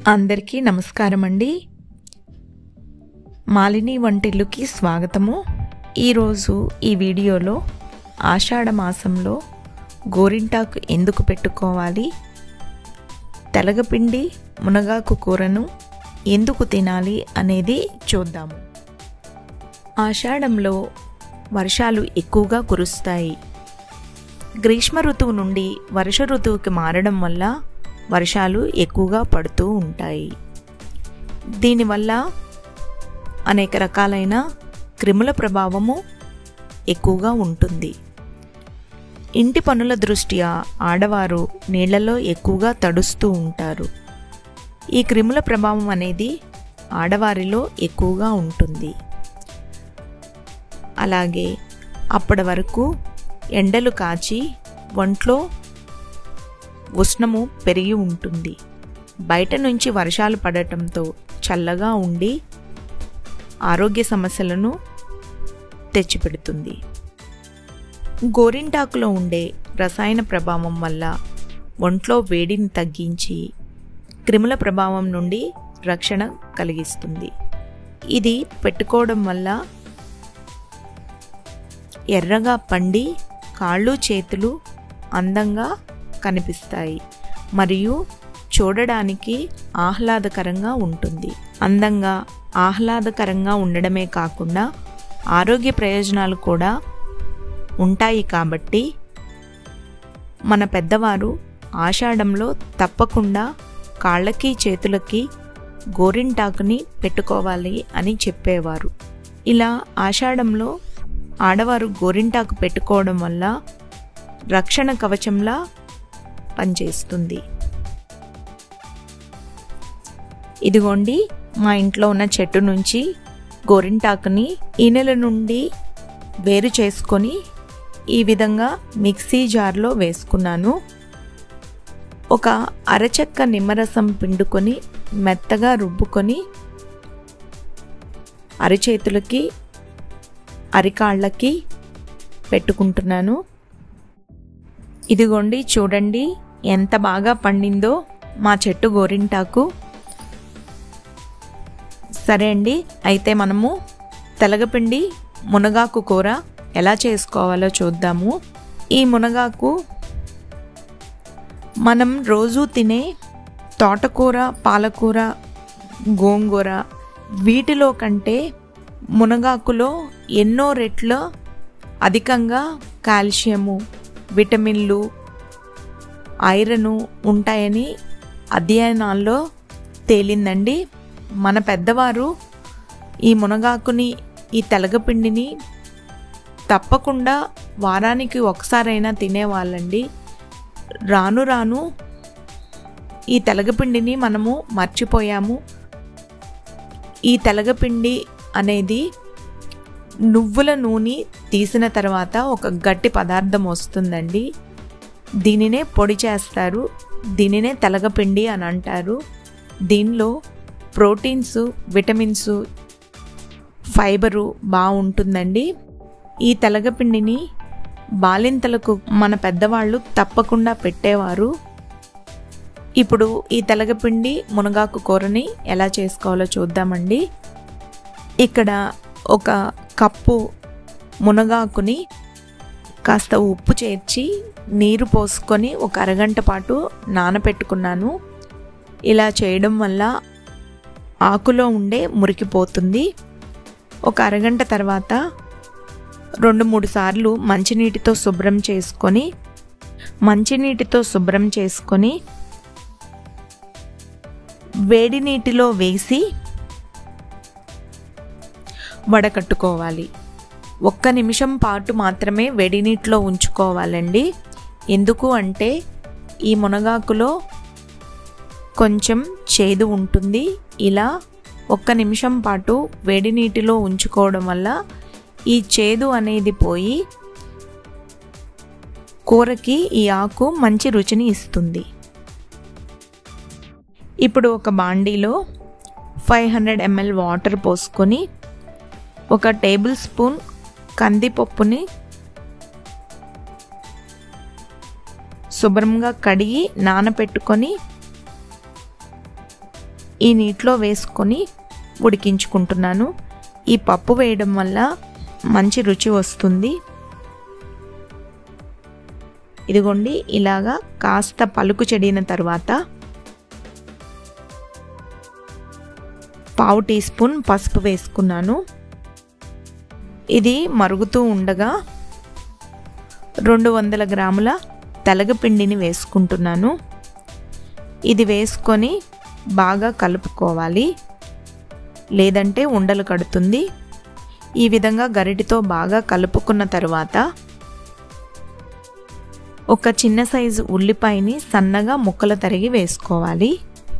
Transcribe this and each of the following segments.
అందరికీ నమస్కారం అండి మాలిని వంటిల్లుకి స్వాగతము ఈరోజు ఈ వీడియోలో ఆషాఢ మాసంలో గోరింటాకు ఎందుకు పెట్టుకోవాలి తెలగపిండి మునగాకు కూరను ఎందుకు తినాలి అనేది చూద్దాము ఆషాఢంలో వర్షాలు ఎక్కువగా కురుస్తాయి గ్రీష్మ ఋతువు నుండి వర్ష ఋతువుకి మారడం వల్ల వర్షాలు ఎక్కువగా పడుతూ ఉంటాయి దీనివల్ల అనేక రకాలైన క్రిముల ప్రభావము ఎక్కువగా ఉంటుంది ఇంటి పనుల దృష్ట్యా ఆడవారు నీళ్లలో ఎక్కువగా తడుస్తూ ఉంటారు ఈ క్రిముల ప్రభావం అనేది ఆడవారిలో ఎక్కువగా ఉంటుంది అలాగే అప్పటి వరకు ఎండలు కాచి ఒంట్లో ఉష్ణము పెరిగి ఉంటుంది బయట నుంచి వర్షాలు పడటంతో చల్లగా ఉండి ఆరోగ్య సమస్యలను తెచ్చిపెడుతుంది గోరింటాకులో ఉండే రసాయన ప్రభావం వల్ల ఒంట్లో వేడిని తగ్గించి క్రిముల ప్రభావం నుండి రక్షణ కలిగిస్తుంది ఇది పెట్టుకోవడం వల్ల ఎర్రగా పండి కాళ్ళు చేతులు అందంగా కనిపిస్తాయి మరియు చూడడానికి ఆహ్లాదకరంగా ఉంటుంది అందంగా ఆహ్లాదకరంగా ఉండడమే కాకుండా ఆరోగ్య ప్రయోజనాలు కూడా ఉంటాయి కాబట్టి మన పెద్దవారు ఆషాఢంలో తప్పకుండా కాళ్ళకి చేతులకి గోరింటాకుని పెట్టుకోవాలి అని చెప్పేవారు ఇలా ఆషాఢంలో ఆడవారు గోరింటాకు పెట్టుకోవడం వల్ల రక్షణ కవచంలా పనిచేస్తుంది ఇదిగోండి మా ఇంట్లో ఉన్న చెట్టు నుంచి గోరింటాకుని ఈ నెల నుండి వేరు చేసుకొని ఈ విధంగా మిక్సీ జార్లో వేసుకున్నాను ఒక అరచెక్క నిమ్మరసం పిండుకొని మెత్తగా రుబ్బుకొని అరిచేతులకి అరికాళ్ళకి పెట్టుకుంటున్నాను ఇదిగోండి చూడండి ఎంత బాగా పండిందో మా చెట్టు గోరింటాకు సరే అండి అయితే మనము తెలగపిండి మునగాకు కూర ఎలా చేసుకోవాలో చూద్దాము ఈ మునగాకు మనం రోజు తినే తోటకూర పాలకూర గోంగూర వీటిలో కంటే మునగాకులో ఎన్నో రెట్ల అధికంగా కాల్షియము విటమిన్లు ఐరన్ ఉంటాయని అధ్యయనాల్లో తేలిందండి మన పెద్దవారు ఈ మునగాకుని ఈ తెలగపిండిని తప్పకుండా వారానికి ఒకసారైనా తినేవాళ్ళండి రాను రాను ఈ తెలగపిండిని మనము మర్చిపోయాము ఈ తెలగపిండి అనేది నువ్వుల నూనె తీసిన తర్వాత ఒక గట్టి పదార్థం వస్తుందండి దీనినే పొడి చేస్తారు దీనినే తెలగపిండి అని అంటారు దీనిలో ప్రోటీన్స్ విటమిన్స్ ఫైబరు బాగుంటుందండి ఈ తెలగపిండిని బాలింతలకు మన పెద్దవాళ్ళు తప్పకుండా పెట్టేవారు ఇప్పుడు ఈ తెలగపిండి మునగాకు కూరని ఎలా చేసుకోవాలో చూద్దామండి ఇక్కడ ఒక కప్పు మునగాకుని కాస్త ఉప్పు చేర్చి నీరు పోసుకొని ఒక అరగంట పాటు నానపెట్టుకున్నాను ఇలా చేయడం వల్ల ఆకులో ఉండే మురికిపోతుంది ఒక అరగంట తర్వాత రెండు మూడు సార్లు మంచినీటితో శుభ్రం చేసుకొని మంచినీటితో శుభ్రం చేసుకొని వేడి నీటిలో వేసి వడకట్టుకోవాలి ఒక్క నిమిషం పాటు మాత్రమే వేడి నీటిలో ఉంచుకోవాలండి ఎందుకు అంటే ఈ మునగాకులో కొంచెం చేదు ఉంటుంది ఇలా ఒక్క నిమిషం పాటు వేడి నీటిలో ఉంచుకోవడం వల్ల ఈ చేదు అనేది పోయి కూరకి ఈ ఆకు మంచి రుచిని ఇస్తుంది ఇప్పుడు ఒక బాండీలో ఫైవ్ హండ్రెడ్ ఎంఎల్ వాటర్ పోసుకొని ఒక టేబుల్ స్పూన్ కందిపప్పుని శుభ్రంగా కడిగి నానపెట్టుకొని ఈ నీటిలో వేసుకొని ఉడికించుకుంటున్నాను ఈ పప్పు వేయడం వల్ల మంచి రుచి వస్తుంది ఇదిగోండి ఇలాగా కాస్త పలుకు చెడిన తర్వాత పావు టీ స్పూన్ పసుపు వేసుకున్నాను ఇది మరుగుతూ ఉండగా రెండు వందల గ్రాముల తెలగపిండిని వేసుకుంటున్నాను ఇది వేసుకొని బాగా కలుపుకోవాలి లేదంటే ఉండలు కడుతుంది ఈ విధంగా గరిటితో బాగా కలుపుకున్న తర్వాత ఒక చిన్న సైజు ఉల్లిపాయని సన్నగా ముక్కలు తరిగి వేసుకోవాలి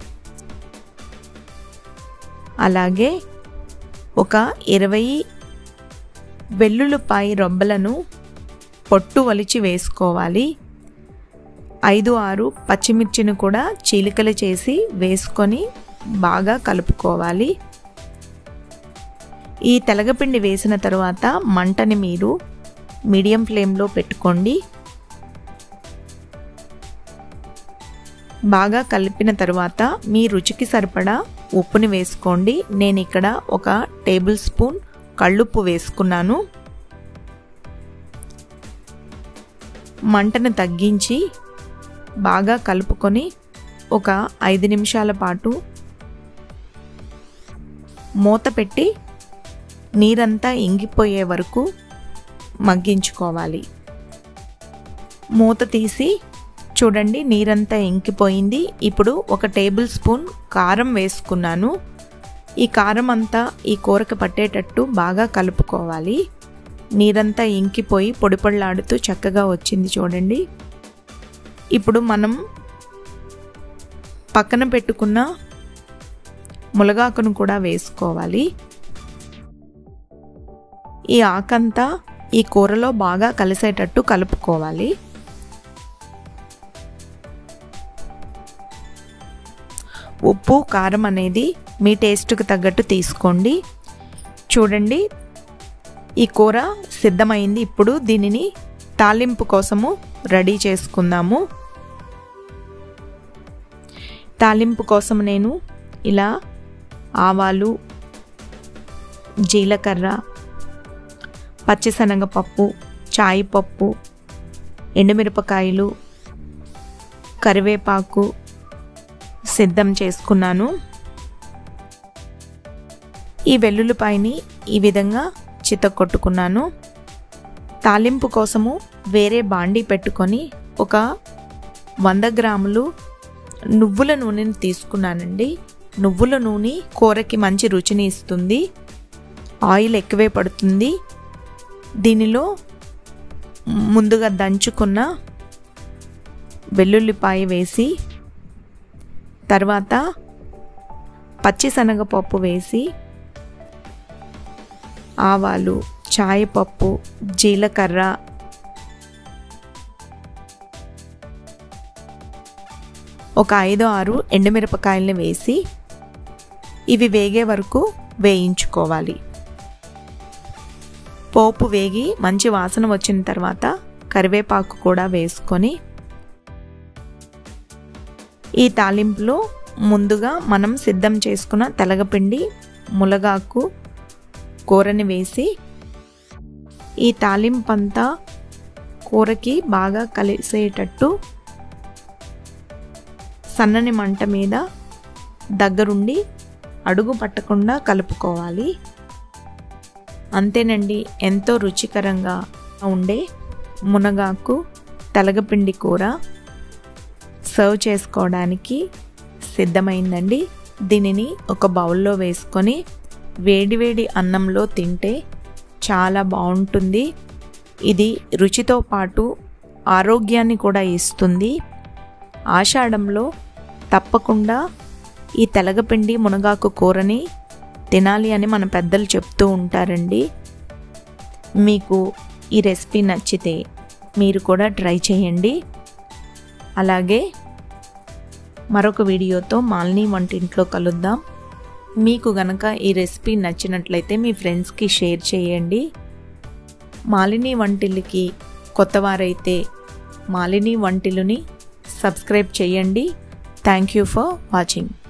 అలాగే ఒక ఇరవై వెల్లుల్లిపాయ రొబ్బలను పొట్టు వలిచి వేసుకోవాలి ఐదు ఆరు పచ్చిమిర్చిని కూడా చీలికలు చేసి వేసుకొని బాగా కలుపుకోవాలి ఈ తెలగపిండి వేసిన తర్వాత మంటని మీరు మీడియం ఫ్లేమ్లో పెట్టుకోండి బాగా కలిపిన తర్వాత మీ రుచికి సరిపడా ఉప్పుని వేసుకోండి నేను ఇక్కడ ఒక టేబుల్ స్పూన్ కళ్ళుప్పు వేసుకున్నాను మంటను తగ్గించి బాగా కలుపుకొని ఒక ఐదు నిమిషాల పాటు మూత పెట్టి నీరంతా ఇంగిపోయే వరకు మగ్గించుకోవాలి మూత తీసి చూడండి నీరంతా ఇంకిపోయింది ఇప్పుడు ఒక టేబుల్ స్పూన్ కారం వేసుకున్నాను ఈ కారం అంతా ఈ కూరకు పట్టేటట్టు బాగా కలుపుకోవాలి నీరంతా ఇంకిపోయి పొడి పొడిలాడుతూ చక్కగా వచ్చింది చూడండి ఇప్పుడు మనం పక్కన పెట్టుకున్న ములగాకును కూడా వేసుకోవాలి ఈ ఆకంతా ఈ కూరలో బాగా కలిసేటట్టు కలుపుకోవాలి ఉప్పు కారం అనేది మీ టేస్ట్కి తగ్గట్టు తీసుకోండి చూడండి ఈ కూర సిద్ధమైంది ఇప్పుడు దీనిని తాలింపు కోసము రెడీ చేసుకుందాము తాలింపు కోసం నేను ఇలా ఆవాలు జీలకర్ర పచ్చిశనగపప్పు చాయ్ పప్పు ఎండుమిరపకాయలు కరివేపాకు సిద్ధం చేసుకున్నాను ఈ వెల్లుల్లిపాయని ఈ విధంగా చితకొట్టుకున్నాను తాలింపు కోసము వేరే బాండీ పెట్టుకొని ఒక వంద గ్రాములు నువ్వుల నూనెని తీసుకున్నానండి నువ్వుల నూనె కూరకి మంచి రుచిని ఇస్తుంది ఆయిల్ ఎక్కువే పడుతుంది దీనిలో ముందుగా దంచుకున్న వెల్లుల్లిపాయ వేసి తర్వాత పచ్చిశనగపప్పు వేసి ఆవాలు చాయపప్పు జీలకర్ర ఒక ఐదు ఆరు ఎండుమిరపకాయలని వేసి ఇవి వేగే వరకు వేయించుకోవాలి పోపు వేగి మంచి వాసన వచ్చిన తర్వాత కరివేపాకు కూడా వేసుకొని ఈ తాలింపులో ముందుగా మనం సిద్ధం చేసుకున్న తెలగపిండి ములగాకు కూరని వేసి ఈ తాలింపు అంతా కూరకి బాగా కలిసేటట్టు సన్నని మంట మీద దగ్గరుండి అడుగు పట్టకుండా కలుపుకోవాలి అంతేనండి ఎంతో రుచికరంగా ఉండే మునగాకు తెలగపిండి కూర సర్వ్ చేసుకోవడానికి సిద్ధమైందండి దీనిని ఒక బౌల్లో వేసుకొని వేడివేడి అన్నంలో తింటే చాలా బాగుంటుంది ఇది రుచితో పాటు ఆరోగ్యాన్ని కూడా ఇస్తుంది ఆషాఢంలో తప్పకుండా ఈ తెలగపిండి మునగాకు కూరని తినాలి అని మన పెద్దలు చెప్తూ ఉంటారండి మీకు ఈ రెసిపీ నచ్చితే మీరు కూడా ట్రై చేయండి అలాగే మరొక వీడియోతో మాలిని వంటింట్లో కలుద్దాం మీకు గనక ఈ రెసిపీ నచ్చినట్లయితే మీ ఫ్రెండ్స్కి షేర్ చేయండి మాలిని వంటిల్కి కొత్తవారైతే మాలిని వంటిలుని సబ్స్క్రైబ్ చేయండి థ్యాంక్ యూ ఫర్ వాచింగ్